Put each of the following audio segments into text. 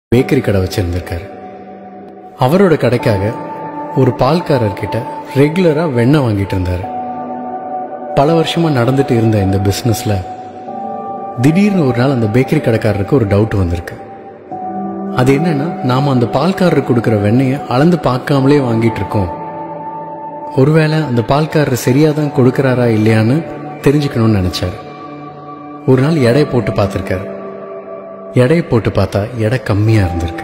bakery கடை வச்சிருந்திருக்காரு அவரோட கடைக்காக ஒரு பால்காரர்கிட்ட ரெகுலரா வெண்ணெய் வாங்கிட்டு இருந்தாரு பல வருஷமா நடந்துட்டு இருந்த இந்த பிசினஸ்ல திடீர்னு ஒரு நாள் அந்த பேக்கரி கடைக்காரருக்கு ஒரு டவுட் வந்திருக்கு அது என்னன்னா நாம அந்த பால்காரருக்கு கொடுக்கிற வெண்ணெயை அளந்து பார்க்காமலே வாங்கிட்டு இருக்கோம் ஒருவேளை அந்த பால்காரர் சரியா தான் கொடுக்கறாரா இல்லையான்னு தெரிஞ்சுக்கணும்னு நினைச்சாரு ஒரு நாள் எடை போட்டு பார்த்திருக்காரு எடையை போட்டு பார்த்தா எடை கம்மியா இருந்திருக்கு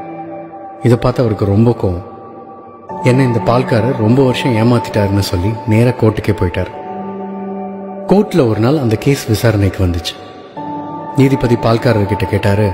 இதை பார்த்து அவருக்கு ரொம்ப கோவம் என்ன இந்த பால்காரர் ரொம்ப வருஷம் ஏமாத்திட்டாருன்னு சொல்லி நேரா கோர்ட்டுக்கே போயிட்டார் கோர்ட்ல ஒரு நாள் அந்த கேஸ் விசாரணைக்கு வந்துச்சு நீதிபதி பால்காரர்கிட்ட கேட்டாரு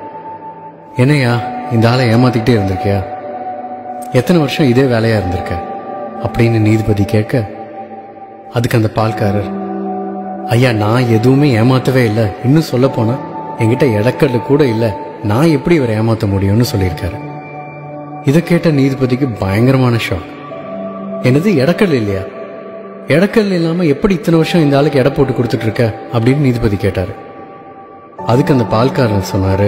என்னையா இந்த ஆளை ஏமாத்திக்கிட்டே இருந்திருக்கியா எத்தனை வருஷம் இதே வேலையா இருந்திருக்க அப்படின்னு நீதிபதி கேட்க அதுக்கு அந்த பால்காரர் ஐயா நான் எதுவுமே ஏமாத்தவே இல்லை இன்னும் சொல்ல போனா என்கிட்ட இடக்கல்லு கூட இல்லை நான் எப்படி இவரை ஏமாத்த முடியும்னு சொல்லியிருக்காரு இதை கேட்ட நீதிபதிக்கு பயங்கரமான ஷாக் என்னது இடக்கல் இல்லையா இடக்கல் இல்லாம எப்படி இத்தனை வருஷம் இந்த ஆளுக்கு எடை போட்டு கொடுத்துட்டு இருக்க அப்படின்னு நீதிபதி கேட்டாரு அதுக்கு அந்த பால்காரர் சொன்னாரு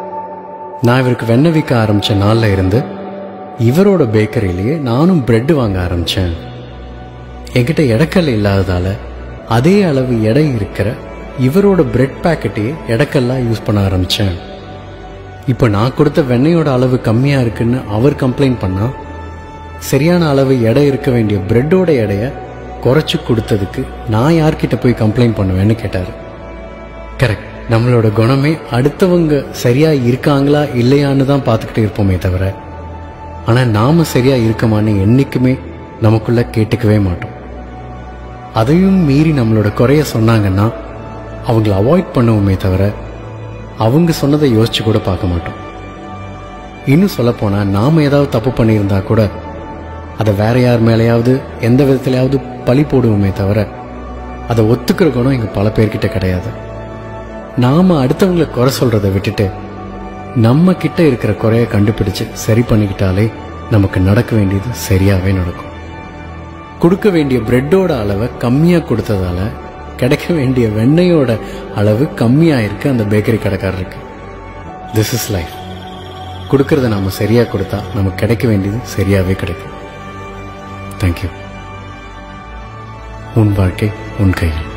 நான் இவருக்கு வெண்ணெய் விற்க ஆரம்பிச்ச நாள்ல இருந்து இவரோட பேக்கரியிலேயே நானும் பிரெட் வாங்க ஆரம்பிச்சேன் என்கிட்ட எடக்கல் இல்லாததால அதே அளவு எடை இருக்கிற இவரோட பிரெட் பேக்கெட்டையே எடக்கல்லா யூஸ் பண்ண ஆரம்பிச்சேன் இப்போ நான் கொடுத்த வெண்ணெயோட அளவு கம்மியா இருக்குன்னு அவர் கம்ப்ளைண்ட் பண்ணா சரியான அளவு எடை இருக்க வேண்டிய பிரெட்டோட எடைய குறைச்சு கொடுத்ததுக்கு நான் யார்கிட்ட போய் கம்ப்ளைண்ட் பண்ணுவேன்னு கேட்டாரு கரெக்ட் நம்மளோட குணமே அடுத்தவங்க சரியா இருக்காங்களா இல்லையான்னு தான் பார்த்துக்கிட்டு இருப்போமே தவிர ஆனா நாம சரியா இருக்கமான்னு என்னைக்குமே நமக்குள்ள கேட்டுக்கவே மாட்டோம் அதையும் மீறி நம்மளோட குறைய சொன்னாங்கன்னா அவங்கள அவாய்ட் பண்ணுவோமே தவிர அவங்க சொன்னதை யோசிச்சு கூட பார்க்க மாட்டோம் இன்னும் சொல்லப்போனா நாம ஏதாவது தப்பு பண்ணியிருந்தா கூட அதை வேற யார் மேலேயாவது எந்த விதத்திலையாவது பழி போடுவோமே தவிர அதை ஒத்துக்கிற குணம் இங்க பல பேர்கிட்ட கிடையாது நாம அடுத்தவங்களை குறை சொல்றதை விட்டுட்டு நம்ம கிட்ட இருக்கிற குறைய கண்டுபிடிச்சு சரி பண்ணிக்கிட்டாலே நமக்கு நடக்க வேண்டியது சரியாவே நடக்கும் கொடுக்க வேண்டிய பிரெட்டோட அளவை கம்மியா கொடுத்ததால கிடைக்க வேண்டிய வெண்ணெயோட அளவு கம்மியா இருக்கு அந்த பேக்கரி கடைக்காரருக்கு திஸ் இஸ் லைஃப் கொடுக்கறத நாம சரியா கொடுத்தா நமக்கு கிடைக்க வேண்டியது சரியாவே கிடைக்கும் தேங்க்யூ உன் வாழ்க்கை உன் கையில்